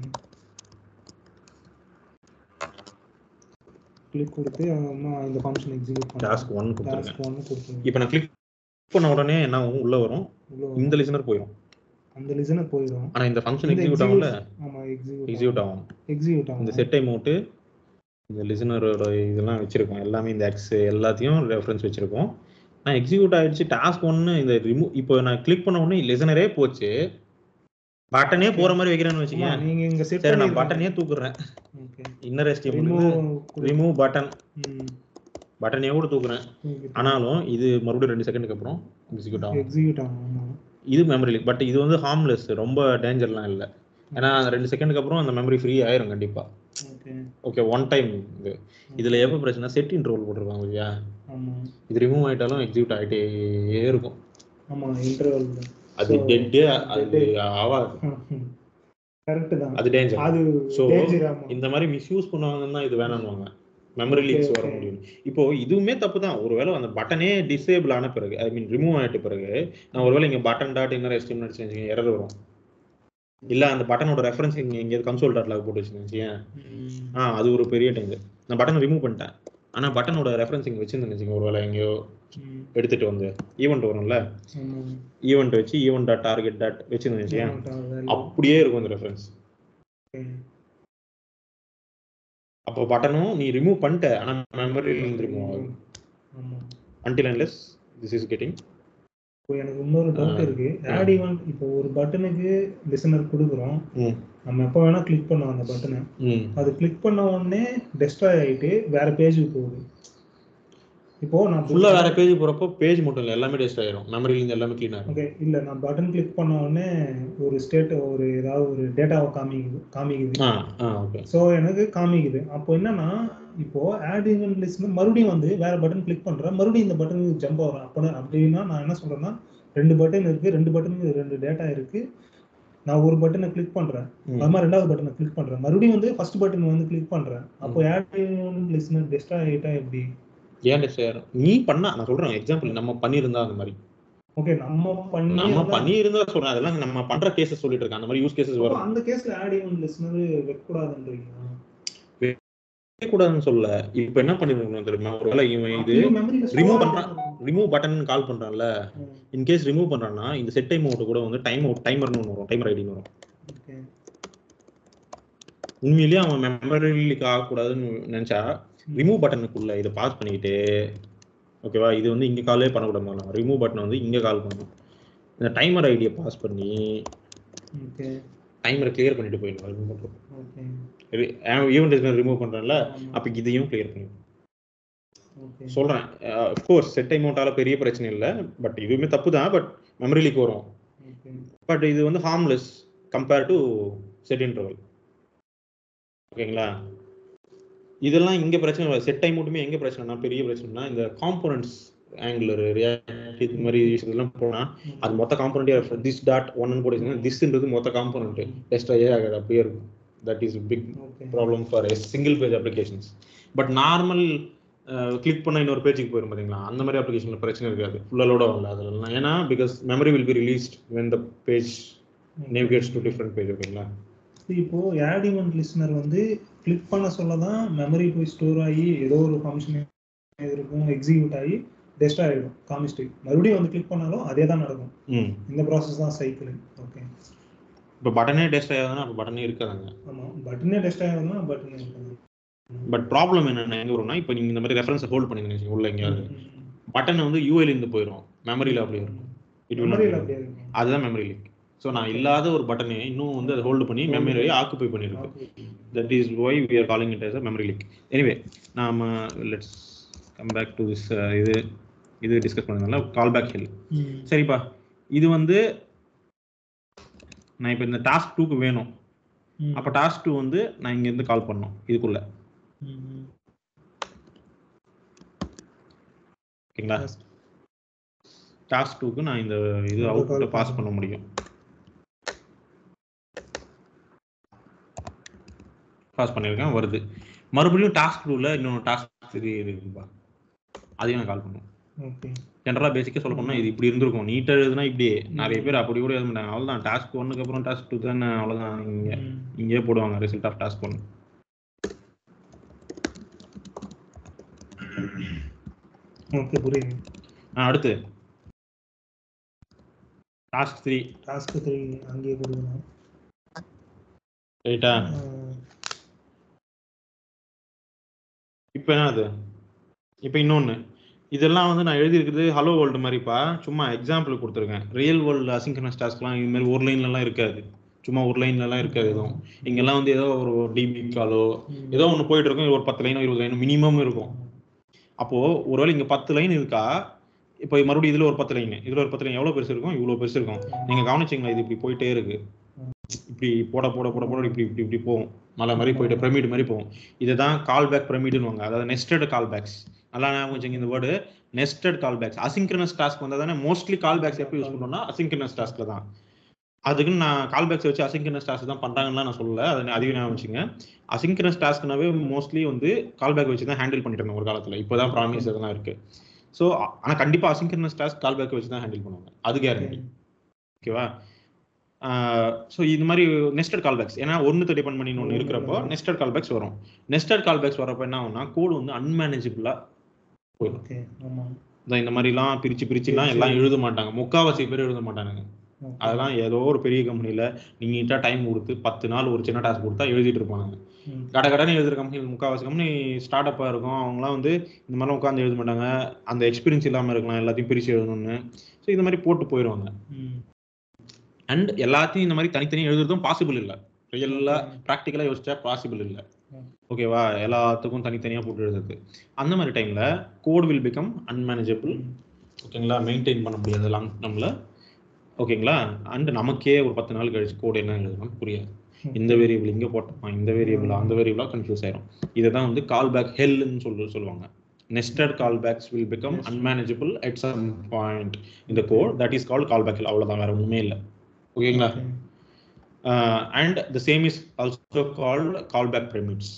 கிளிக் கொடுத்து அப்புறமா இந்த ஃபங்க்ஷன் எக்ஸிக்யூட் டாஸ்க் பண்ணுறேன் ஒன் கொடுத்துருக்கேன் டாஸ்க் ஒன்று கொடுத்துருங்க இப்போ நான் கிளிக் பண்ண உடனே என்ன ஆகும் உள்ள வரும் உள்ள வரும். இந்த லிசனர் போயிடும் அந்த லிசனர் போயிடும் ஆனா இந்த ஃபங்க்ஷன் இந்த எக்ஸிக்யூட் ஆகும்ல execute- ஆமா எக்ஸிக்யூட் எக்ஸிக்யூட் ஆகும் எக்ஸிக்யூட் ஆகும் இந்த செட் அமௌண்ட்டு இந்த லிசனரோட இதெல்லாம் வச்சிருக்கோம் எல்லாமே இந்த எக்ஸ் எல்லாத்தையும் ரெஃபரன்ஸ் வச்சிருக்கோம் நான் எக்ஸிக்யூட் ஆயிடுச்சு டாஸ்க் ஒன்று இந்த ரிமூவ் இப்போ நான் கிளிக் பண்ண உடனே லிசனரே போச்சு பட்டனே போற மாதிரி வைக்கிறேன்னு ஆமா, வச்சுக்கேன் நீங்க இங்க செட் சரி நான் பட்டனே தூக்குறேன் okay inner HTML remove remove button ம் பட்டனே கூட தூக்குறேன் ஆனாலும் இது மறுபடியும் ரெண்டு செகண்டுக்கு அப்புறம் எக்ஸிக்யூட் ஆகும் எக்ஸிக்யூட் ஆகும் ஆமா இது மெமரி லீக் பட் இது வந்து ஹார்ம்லெஸ் ரொம்ப டேஞ்சர்லாம் இல்லை ஏன்னா அந்த ரெண்டு செகண்டுக்கு அப்புறம் அந்த மெமரி ஃப்ரீ ஆயிரும் கண்டிப்பா ஓகே ஓகே ஒன் டைம் இது இதுல எப்போ பிரச்சனை செட் இன்ட்ரோல் போட்டிருப்பாங்க இல்லையா ஆமா இது ரிமூவ் ஆயிட்டாலும் எக்ஸிக்யூட் ஆயிட்டே இருக்கும் ஆமா இன்டர்வல் அது So, டெட்டே அது ஆவாது கரெக்ட் தான் அது டேஞ்சர் அது So, டேஞ்சர் ஆமா இந்த மாதிரி மிஸ்யூஸ் பண்ணுவாங்கன்னா இது வேணாம்னுவாங்க மெமரி லீக்ஸ் Okay, வர okay. முடியும் இப்போ இதுவுமே தப்பு தான் ஒருவேளை அந்த பட்டனே டிசேபிள் ஆன பிறகு ஐ மீன் ரிமூவ் ஆயிட்ட பிறகு நான் ஒருவேளை இங்க பட்டன் டாட் இன்னர் எஸ்டிம் அடிச்சு எரர் வரும் இல்ல அந்த பட்டனோட ரெஃபரன்ஸ் இங்க எங்கேயாவது கன்சோல் டாட் லாக் போட்டு வச்சுக்கேன் ம். ஆ அது ஒரு பெரிய டேஞ்சர் நான் பட்டனை ரிமூவ் பண்ணிட்டேன் ஆனா பட்டனோட ரெஃபரன்ஸ் இங்க வச்சிருந்தேன் வச்சுக்கோங்க ஒருவேளை எங்கேயோ ம். எடுத்துட்டு வந்து ஈவெண்ட் வரும்ல ஆமா ஈவெண்ட் வச்சு ஈவெண்ட் டாட் டார்கெட் டாட் வச்சிருந்தேன் வச்சுக்கேன் value. அப்படியே இருக்கும் அந்த ரெஃபரன்ஸ் Okay. அப்போ பட்டனும் நீ ரிமூவ் பண்ணிட்ட ஆனா மெமரியில இருந்து ரிமூவ் ஆகுது ஆமா until unless this is getting இப்போ எனக்கு இன்னொரு டவுட் ஆ. இருக்கு ஆட் ஈவெண்ட் இப்போ ஒரு பட்டனுக்கு லிசனர் கொடுக்குறோம் ம் நம்ம எப்போ வேணா கிளிக் பண்ணுவோம் அந்த பட்டனை ம் அது கிளிக் பண்ண உடனே டெஸ்ட்ராய் ஆயிட்டு வேற பேஜுக்கு போகுது இப்போ நான் ஃபுல்லா வேற பேஜ் போறப்போ பேஜ் மட்டும் இல்ல எல்லாமே டெஸ்ட் ஆயிரும் மெமரியில இருந்து எல்லாமே க்ளீன் ஆகும் ஓகே இல்ல நான் பட்டன் கிளிக் பண்ண உடனே ஒரு ஸ்டேட் ஒரு ஏதாவது ஒரு டேட்டாவை காமிக்குது காமிக்குது ஆ ஆ ஓகே ஸோ எனக்கு காமிக்குது அப்போ என்னன்னா இப்போ ஆட் ஈவென்ட் லிஸ்ட்ல மறுபடியும் வந்து வேற பட்டன் கிளிக் பண்றேன் மறுபடியும் இந்த பட்டனுக்கு ஜம்ப் ஆகிறேன் அப்போ அப்படின்னா நான் என்ன சொல்றேன்னா ரெண்டு பட்டன் இருக்கு ரெண்டு பட்டனுக்கு ரெண்டு டேட்டா இருக்கு நான் ஒரு பட்டனை கிளிக் பண்றேன் ம். அது மாதிரி ரெண்டாவது பட்டனை கிளிக் பண்றேன் மறுபடியும் வந்து ஃபர்ஸ்ட் பட்டன் வந்து கிளிக் பண்றேன் அப்போ ஆட் ஈவென்ட் லிஸ்ட்னர் டெஸ்டா ஆயிட்டா எப்படி ஏன் டெஸ்ட் ஆயிரும் நீ பண்ணா நான் சொல்றேன் எக்ஸாம்பிள் நம்ம பண்ணியிருந்தா அந்த மாதிரி ஓகே நம்ம பண்ணி நம்ம இருந்தா- பண்ணியிருந்தா சொல்றேன் அதெல்லாம் நம்ம பண்ற கேசஸ் சொல்லிட்டு இருக்கேன் அந்த மாதிரி யூஸ் கேசஸ் அப்போ வரும் அந்த கேஸ்ல ஆட் ஈவென்ட் லிஸ்ட்னர் வைக்கக்கூடாதுன்றீங்களா கூடாதுன்னு சொல்ல இப்போ என்ன பண்ணிருக்கணும் தெரியுமா ஒருவேளை இவன் இது remove பண்றான். ரிமூவ் பட்டன் கால் பண்றான்ல இன் கேஸ் ரிமூவ் பண்றான்னா இந்த செட் டைம் அவுட் கூட வந்து டைம் அவுட் டைமர்னு ஒன்று வரும் டைமர் ஐடின்னு வரும் உண்மையிலேயே அவன் மெமரிக்கு ஆகக்கூடாதுன்னு நினைச்சா ரிமூவ் பட்டனுக்குள்ள இதை பாஸ் பண்ணிக்கிட்டு ஓகேவா இது வந்து இங்க காலே பண்ணக்கூடாது ரிமூவ் பட்டன் வந்து இங்க கால் பண்ணணும் இந்த டைமர் ஐடியை பாஸ் பண்ணி ஓகே டைமரை கிளியர் பண்ணிட்டு போயிடும் ரிமூவ் பண்ணுறோம் ஓகே ஈவெண்ட் ரிமூவ் பண்றேன்ல அப்ப இதையும் கிளியர் பண்ணி ஓகே சொல்றேன் கோர்ஸ் செட் அமௌண்ட்டால பெரிய பிரச்சனை இல்லை பட் இதுவுமே தப்பு தான் பட் மெமரி லீக் வரும் ஓகே பட் இது வந்து harmless compare to set interval ஓகேங்களா இதெல்லாம் இங்க பிரச்சனை இல்லை செட் டைம் மட்டுமே எங்க பிரச்சனைனா பெரிய பிரச்சனைனா இந்த காம்போனன்ட்ஸ் ஆங்குலர் ரியாக்ட் இது மாதிரி விஷயத்துலாம் போனா அது மொத்த காம்போனண்டே திஸ் டாட் ஒன்னு போட்டு திஸ்ன்றது மொத்த காம்போனன்ட் டெஸ்ட் ஆகாது அப்படியே இருக்கும் that is big okay problem for single page applications but normal click பண்ண இன்னொரு பேஜுக்கு போயிடும் பாத்தீங்களா அந்த மாதிரி அப்ளிகேஷன்ல பிரச்சனை இருக்காது ஃபுல்லா லோட் ஆகல அதெல்லாம் ஏன்னா because memory will be released when the page navigates to different page ஓகேங்களா இப்போ ஆட் ஈவென்ட் லிஸ்னர் வந்து கிளிக் பண்ண சொல்ல தான் மெமரி போய் ஸ்டோர் ஆகி ஏதோ ஒரு ஃபங்க்ஷன் இருக்கும் எக்ஸிக்யூட் ஆகி டெஸ்ட் ஆகிடும் காமிஸ்ட் மறுபடியும் வந்து கிளிக் பண்ணாலும் அதே தான் நடக்கும் ம் இந்த ப்ராசஸ் தான் சைக்கிள் ஓகே இப்போ பட்டனே டெஸ்ட் ஆகாதுன்னா அப்போ பட்டனே இருக்காதுங்க ஆமா பட்டனே டெஸ்ட் ஆகுதுன்னா பட்டனே இருக்காது பட் ப்ராப்ளம் என்னென்ன எங்க வரும்னா இப்போ நீங்க இந்த மாதிரி ரெஃபரன்ஸ் ஹோல்ட் பண்ணிருந்தீங்க உள்ள எங்கேயாவது பட்டன் வந்து யூஐல இருந்து போயிடும் மெமரியில அப்படியே இருக்கும் It will not மெமரியில் be. அப்படியே இருக்கும் அதுதான் மெமரி லீக் ஸோ நான் இல்லாத ஒரு பட்டனை இன்னும் வந்து அதை ஹோல்டு பண்ணி மெமரியை ஆக்குப்பை பண்ணிருக்கு that is why we are calling it as a memory leak anyway நாம let's come back to this இது இது டிஸ்கஸ் பண்ணதுனால கால் பேக் ஹில் ம். சரிப்பா இது வந்து நான் இப்போ இந்த டாஸ்க் டூக்கு வேணும் ம். அப்போ டாஸ்க் டூ வந்து நான் இங்கேருந்து கால் பண்ணணும் இதுக்குள்ள ம். ஓகேங்களா டாஸ்க் டூக்கு நான் இந்த இது இந்த அவுட்புட்டை call பாஸ் பண்ண பண்ண முடியும் பாஸ் பண்ணியிருக்கேன் வருது மறுபடியும் டாஸ்க் டூவில் இன்னொன்று டாஸ்க் த்ரீ இருக்குப்பா அதையும் நான் கால் பண்ணுவேன் ஓகே ஜென்ரலாக பேசிக்காக சொல்ல போனால் இது இப்படி இருந்திருக்கும் நீட்டாக எழுதுனா இப்படி நிறைய பேர் அப்படி கூட எழுத மாட்டாங்க அவ்வளோதான் டாஸ்க் ஒன்றுக்கு அப்புறம் டாஸ்க் டூ தானே அவ்வளோதான் இங்கே இங்கேயே போடுவாங்க result of task one okay புரியுது அடுத்து டாஸ்க் த்ரீ டாஸ்க் த்ரீ அங்கேயே கொடுக்கணும் ரைட்டா ஆஹ் இப்போ என்ன அது இப்போ இன்னொன்று இதெல்லாம் வந்து நான் எழுதியிருக்கிறது ஹலோ வேர்ல்டு மாதிரிப்பா சும்மா எக்ஸாம்பிள் கொடுத்துருக்கேன் ரியல் வேர்ல்டு அசிங்கனஸ் டாஸ்க்லாம் இது மாதிரி ஒரு லைன்லலாம் இருக்காது சும்மா ஒரு லைன்லலாம் இருக்காது எதுவும் இங்கெல்லாம் வந்து ஏதோ ஒரு டிபி காலோ ஏதோ ஒன்று போயிட்டு இருக்கும் இது ஒரு பத்து லைனோ இருபது லைனோ மினிமம் இருக்கும் அப்போ ஒருவேளை இங்க பத்து லைன் இருக்கா இப்போ மறுபடியும் இதுல ஒரு பத்து லைன் இதுல ஒரு பத்து லைன் எவ்வளவு பெருசு இருக்கும் இவ்வளவு பெருசு இருக்கும் நீங்க கவனிச்சீங்களா இது இப்படி போயிட்டே இருக்கு இப்படி போட போட போட போட இப்படி இப்படி இப்படி போகும் மலை மாதிரி போயிட்டு பிரமிட் மாதிரி போகும் இதுதான் கால் பேக் பிரமிடுன்னு அதாவது நெஸ்டட் கால் பேக்ஸ் நல்லா ஞாபகம் வச்சுங்க இந்த word nested callbacks asynchronous task வந்தா தானே மோஸ்ட்லி கால் பேக்ஸ் எப்போ யூஸ் பண்ணோம்னா அசிங்க்ரனஸ் டாஸ்க்ல தான் அதுக்குன்னு நான் கால் பேக்ஸ் வச்சு அசிங்க்ரனஸ் டாஸ்க் தான் பண்றாங்கன்னு நான் சொல்லல அதை அதிகம் ஞாபகம் வச்சுங்க அசிங்க்ரனஸ் டாஸ்க்னாவே மோஸ்ட்லி வந்து கால் பேக் வச்சு தான் ஹேண்டில் பண்ணிட்டு இருந்தோம் ஒரு காலத்துல இப்போதான் ப்ராமிஸ் அதெல்லாம் இருக்கு ஸோ ஆனா கண்டிப்பா அசிங்க்ரனஸ் டாஸ்க் கால் பேக் வச்சு தான் ஹேண்டில் பண்ணுவாங்க அது கேரண்டி ஓகேவா ஸோ இது மாதிரி நெஸ்டட் கால்பேக்ஸ் ஏன்னா ஒன்று டிபெண்ட் பண்ணி ஒன்று இருக்கிறப்போ நெஸ்டட் கால்பேக்ஸ் வரும் நெஸ்டட் கால்பேக்ஸ் வரப்போ என்ன ஆகும்னா கோடு வந்து அன்மேனேஜபிளா போயிடும் ஓகே ஆமா இந்த இந்த மாதிரிலாம் பிரிச்சு பிரிச்சுலாம் எல்லாம் எழுத மாட்டாங்க முக்காவாசி பேர் எழுத மாட்டானுங்க Okay. அதெல்லாம் ஏதோ ஒரு பெரிய கம்பெனில நீங்க நீட்டா டைம் கொடுத்து பத்து நாள் ஒரு சின்ன டாஸ்க் கொடுத்தா எழுதிட்டு இருப்பானுங்க ம். கட கடன்னு எழுதுற கம்பெனி முக்காவாசி கம்பெனி ஸ்டார்ட் அப்பா இருக்கும் அவங்கலாம் வந்து இந்த மாதிரிலாம் உட்காந்து எழுத மாட்டாங்க அந்த எக்ஸ்பீரியன்ஸ் இல்லாம இருக்கலாம் எல்லாத்தையும் பிரிச்சு எழுதணும்னு ஸோ இந்த மாதிரி போட்டு போயிடுவாங்க ம். அண்ட் எல்லாத்தையும் இந்த மாதிரி தனித்தனியாக எழுதுறதும் பாசிபிள் இல்லை ரியலா ப்ராக்டிக்கலாக யோசிச்சா பாசிபிள் இல்லை ம். ஓகேவா எல்லாத்துக்கும் தனித்தனியாக போட்டு எழுதுறது அந்த மாதிரி டைம்ல கோட் வில் பிகம் அன்மேனேஜபிள் ஓகேங்களா மெயின்டைன் பண்ண முடியாது லாங் டேர்ம்ல ஓகேங்களா அண்ட் நமக்கே ஒரு பத்து நாள் கழிச்சு கோட் என்ன எழுதணும் புரியாது இந்த வேரியபிள் இங்க போட்டோமா இந்த வேரியபிள் அந்த வேரியபிளா கன்ஃபியூஸ் ஆயிரும் இதுதான் வந்து கால் பேக் ஹெல்னு சொல்லி சொல்லுவாங்க nested callbacks will become unmanageable at some point இந்த code that is called callback hell அவ்வளவுதான் வேற ஒண்ணுமே இல்லை ஓகேங்களா and the same is also called callback pyramids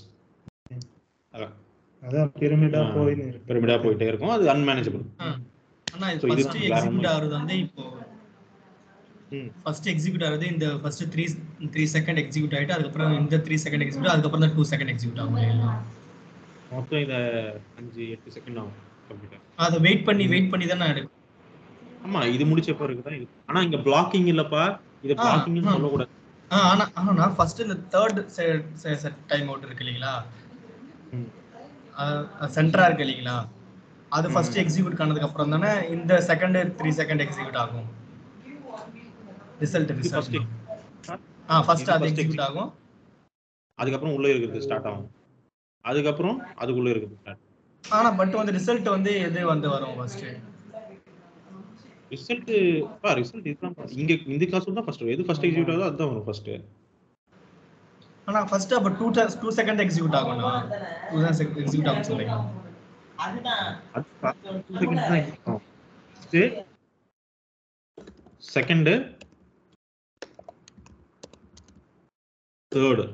அதான் பிரமிடா போயின்னு இருக்கு பிரமிடா போயிட்டே இருக்கும் அது அன்மேனேஜபிள் ஆனா இது So, இது ஃபர்ஸ்ட் வேற எக்ஸிக்யூட் ஒண்ணும் ஆகுறது வந்து இப்போ ம். ஃபர்ஸ்ட் எக்ஸிக்யூட் ஆகுறது இந்த first three three second execute ஆயிட்டு அதுக்கப்புறம் இந்த த்ரீ செகண்ட் எக்ஸிக்யூட் அதுக்கப்புறம் தான் டூ செகண்ட் எக்ஸிக்யூட் ஆகும் இல்லைங்களா? மொத்தம் இத அஞ்சு எட்டு செகண்ட் ஆகும் கம்ப்யூட்டர் அதை வெயிட் பண்ணி வெயிட் பண்ணி தான் நான் எடுக்கும் ஆமா இது முடிச்ச பிறகு தான் இது ஆனா இங்க பிளாக்கிங் இல்லப்பா இது ஆ, பிளாக்கிங்னு ஆ. சொல்லக்கூடாது ஆ, ஆனா ஆனா ஃபர்ஸ்ட் இந்த தேர்ட் செட் டைம் அவுட் இருக்கு இல்லைங்களா ம். சென்டரா இருக்கு இல்லைங்களா அது ஃபர்ஸ்ட் எக்ஸிக்யூட் பண்ணதுக்கு அப்புறம் தானே இந்த செகண்ட் த்ரீ செகண்ட் எக்ஸிக்யூட் ஆகும் ரிசல்ட் இது first ரிசல்ட் ஆ ஃபர்ஸ்ட் இது அது first எக்ஸிக்யூட் ஆகும் அதுக்கப்புறம் உள்ள இருக்கிறது ஸ்டார்ட் ஆகும் அதுக்கப்புறம் அதுக்குள்ள இருக்கிறது ஸ்டார்ட் ஆனா பட் வந்து ரிசல்ட் வந்து எது வந்து வரும் ஃபர்ஸ்ட் ரிசல்ட் பா ரிசல்ட் இதுதான் பா. இங்க இந்த கிளாஸ் தான் ஃபர்ஸ்ட் எது ஃபர்ஸ்ட் எக்ஸிக்யூட் ஆகுதோ அதுதான் வரும் ஃபர்ஸ்ட் ஆனா ஃபர்ஸ்ட் அப்ப டூ டூ செகண்ட் எக்ஸிக்யூட் ஆகும்னா டூ தான் எக்ஸிக்யூட் ஆகும் சொல்றீங்க அது டூ செகண்ட் தான் execute ஆகும் செகண்ட் தேர்டு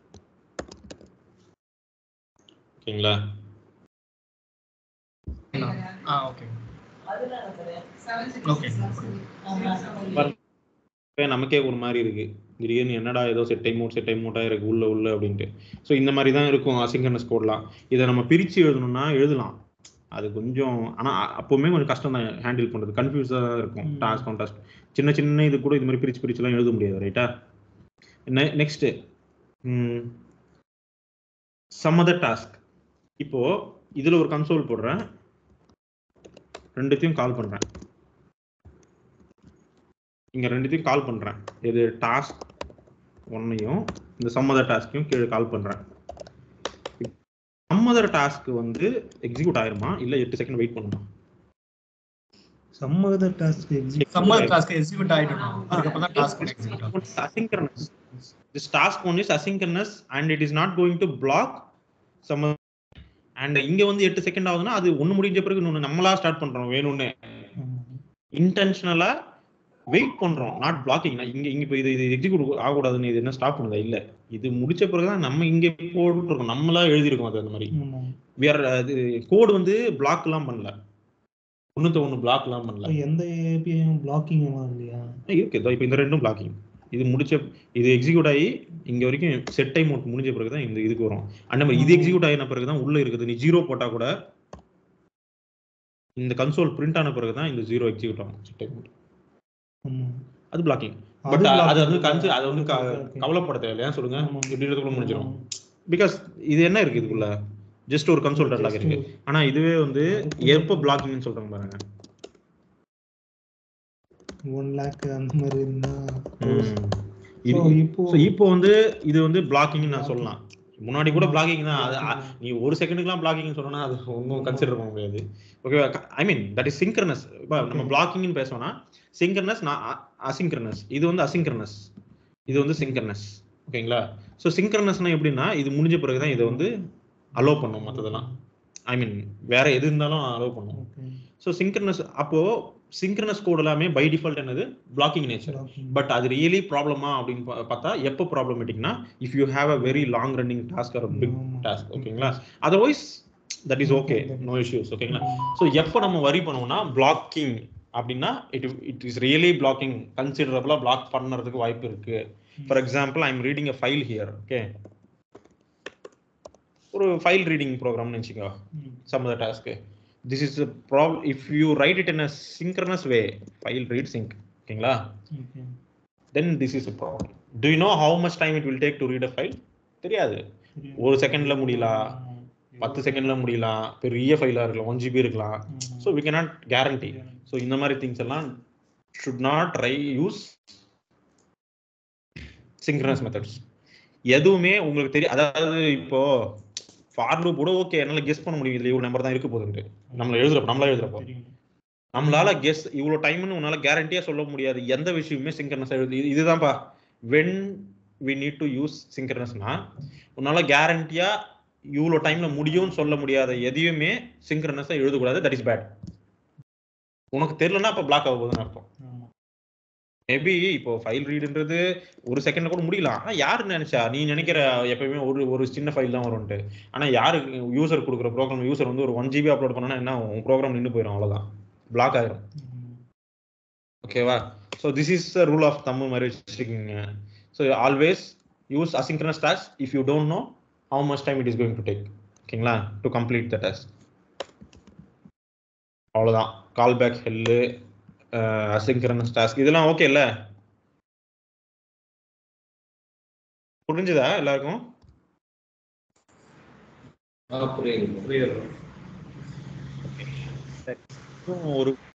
ஓகேங்களா ஆ ஓகே ஓகே இப்போ நமக்கே ஒரு மாதிரி இருக்கு திடீர்னு என்னடா ஏதோ set time mode set time மோட்டா இருக்கு உள்ள உள்ள அப்படின்ட்டு ஸோ இந்த மாதிரி தான் இருக்கும் அசிங்கனஸ் கோட்லாம் இதை நம்ம பிரிச்சு எழுதணும்னா எழுதலாம் அது கொஞ்சம் ஆனா அப்பவுமே கொஞ்சம் கஷ்டம் தான் ஹேண்டில் பண்றது கன்ஃபியூஸா தான் இருக்கும் ம். டாஸ்க் கான்டாஸ்ட் சின்ன சின்ன இது கூட இது மாதிரி பிரிச்சு பிரிச்சுலாம் எழுத முடியாது ரைட்டா நெக்ஸ்ட் சம் அதர் டாஸ்க் இப்போ இதுல ஒரு கன்சோல் போடுறேன் ரெண்டுத்தையும் கால் பண்றேன் இங்க ரெண்டுத்தையும் கால் பண்றேன் இது டாஸ்க் ஒன்னையும் இந்த சம்மதர் டாஸ்க்கையும் கீழே கால் பண்றேன் சம்மதர் டாஸ்க் வந்து எக்ஸிக்யூட் ஆயிருமா இல்ல எட்டு செகண்ட் வெயிட் பண்ணுமா சம்மத டாஸ்க் சம்மர் கிளாஸ்க்கு எக்ஸிக்யூட் ஆயிடணும் அதுக்கப்புறம் தான் டாஸ்க் எக்ஸிக்யூட் ஆகும் asynchronous this task one is asynchronous and it is not going to block some and இங்க வந்து எட்டு செகண்ட் ஆகுதுன்னா அது ஒண்ணு முடிஞ்ச பிறகு இன்னொன்னு நம்மளா ஸ்டார்ட் பண்றோம் வேணும்னு இன்டென்ஷனலா வெயிட் பண்றோம் நாட் பிளாக்கிங் இங்க இங்க இப்போ இது இது எக்ஸிக்யூட் ஆகக்கூடாதுன்னு இது என்ன ஸ்டாப் பண்ணுதா இல்ல இது முடிச்ச பிறகுதான் நம்ம இங்க போட்டுருக்கோம் நம்மளா எழுதியிருக்கோம் அது அந்த மாதிரி ஆமா வேற அது கோடு வந்து பிளாக் எல்லாம் பண்ணல ஒண்ணுத்த ஒண்ணு பிளாக் எல்லாம் பண்ணல இப்ப எந்த ஏபிஐயும் பிளாக்கிங் எல்லாம் இல்லையா இருக்கு இதோ இப்போ இந்த ரெண்டும் பிளாக்கிங் இது முடிச்ச இது எக்ஸிக்யூட் ஆகி இங்க வரைக்கும் செட் டைம் அவுட் முடிஞ்ச பிறகு தான் இந்த இதுக்கு வரும் அந்த மாதிரி இது எக்ஸிக்யூட் ஆகின பிறகு தான் உள்ள இருக்குது நீ ஜீரோ போட்டா கூட இந்த கன்சோல் பிரிண்ட் ஆன பிறகு தான் இந்த ஜீரோ எக்ஸிக்யூட் ஆகும் செட் டைம் ஆமா அது பிளாக்கிங் அது பட் அது blocking. வந்து கன்சி அது வந்து க- Okay, okay. கவலைப்பட தேவையில்லையா சொல்லுங்க ஆமா. இப்படி இடத்துக்குள்ள முடிஞ்சிடும் பிகாஸ் இது என்ன இருக்கு இதுக்குள்ள ஜஸ்ட் ஒரு கன்சோல் டெட்லாக் இருக்கு ஆனா இதுவே வந்து எப்போ பிளாக்கிங்னு சொல்றாங்க பாருங்க ஒன் லேக் அந்த மாதிரி இருந்தா இது So, இப்போ So, இப்போ வந்து இது வந்து பிளாக்கிங் நான் சொல்லலாம் முன்னாடி கூட பிளாக்கிங் தான் அது அ- நீ ஒரு செகண்டுக்குலாம் பிளாக்கிங் சொன்னா அது ஒன்றும் கன்சிடர் பண்ண முடியாது ஓகேவா I mean that is synchronous இப்போ நம்ம பிளாக்கிங்னு பேசணும்னா சிங்க்ரனஸ் நான் அசிங்க்ரனஸ் இது வந்து அசிங்க்ரனஸ் இது வந்து சிங்க்ரனஸ் ஓகேங்களா ஸோ சிங்க்ரனஸ்னா எப்படின்னா இது முடிஞ்ச பிறகு தான் இதை வந்து அலோவ் பண்ணும் மற்றதெல்லாம் ஐ மீன் வேற எது இருந்தாலும் அலோவ் பண்ணும் Okay. ஸோ சிங்க்ரனஸ் அப்போ சிங்க்ரனஸ் கோட் எல்லாமே பை டிஃபால்ட் என்னது பிளாக்கிங் நேச்சர் Blocking. பட் அது ரியலி ப்ராப்ளமா அப்படின்னு பா- பார்த்தா எப்போ ப்ராப்ளமேட்டிக்னா if you have a very long running task or big ஆமா. டாஸ்க் ஓகேங்களா otherwise that is okay no issues ஓகேங்களா ஸோ எப்போ நம்ம வரி பண்ணுவோம்னா பிளாக்கிங் அப்படின்னா it it is really blocking கன்சிடரபிளா பிளாக் பண்ணுறதுக்கு வாய்ப்பு இருக்கு for example I am reading a file here okay ஒரு ஃபைல் ரீடிங் ப்ரோக்ராம்னு வச்சுக்கோ ம். some other task. This is a problem. If you write it in a synchronous way, file read sync, ஓகேங்களா Okay. then this is a problem. Do you know how much time it will take to read a file? தெரியாது ஒரு செகண்ட்ல முடியலாம் ஆமா. பத்து செகண்ட்ல முடியலாம் பெரிய ஃபைலா இருக்கலாம் ஒன் ஜிபி இருக்கலாம் ஆமா. So we cannot guarantee so இந்த மாதிரி திங்ஸ் எல்லாம் should not try use synchronous methods எதுவுமே உங்களுக்கு தெரியும் அதாவது இப்போ ஃபார் லூப் கூட ஓகே என்னால கெஸ் பண்ண முடியும் இதுல இவ்வளவு நம்பர் தான் இருக்க போகுதுன்ட்டு நம்மள எழுதுறப்ப நம்மளா எழுதுறப்போ தெரியும். நம்மளால கெஸ் இவ்வளவு டைம்னு உன்னால கேரண்டியா சொல்ல முடியாது எந்த விஷயமுமே சிங்கர்னஸ் எழுது இது- இதுதான்ப்பா when we need to use சிங்கர்னஸ்னா உன்னால கேரண்டியா இவ்வளோ டைம்ல முடியும்னு சொல்ல முடியாத எதையுமே சிங்கர்னஸா எழுதக்கூடாது தட் இஸ் பேட் உனக்கு தெரியலன்னா அப்ப பிளாக் ஆக போகுதுன்னு அர்த்தம் ஆமா. மேபி இப்போ ஃபைல் ரீடுன்றது ஒரு செகண்ட்ல கூட முடியலாம் ஆனா யாரு நினைச்சா நீ நினைக்கிற எப்பயுமே ஒரு ஒரு சின்ன ஃபைல் தான் வரும்ட்டு ஆனா யாரு யூசர் கொடுக்குற ப்ரோக்ராம் யூசர் வந்து ஒரு ஒன் ஜிபி அப்லோட் பண்ணா என்ன உன் ப்ரோக்ராம் நின்று போயிடும் அவ்வளவுதான் பிளாக் ஆயிரும் ஆமா. ஓகேவா so this is the rule of thumb மாதிரி வச்சுருக்கீங்க so always use asynchronous task if you don't know how much time it is going to take ஓகேங்களா டு கம்ப்ளீட் த டாஸ்க் அவ்வளோதான் callback hell asynchronous task இதெல்லாம் okay இல்ல புரிஞ்சுதா எல்லாருக்கும் புரியுது புரியுது ஒரு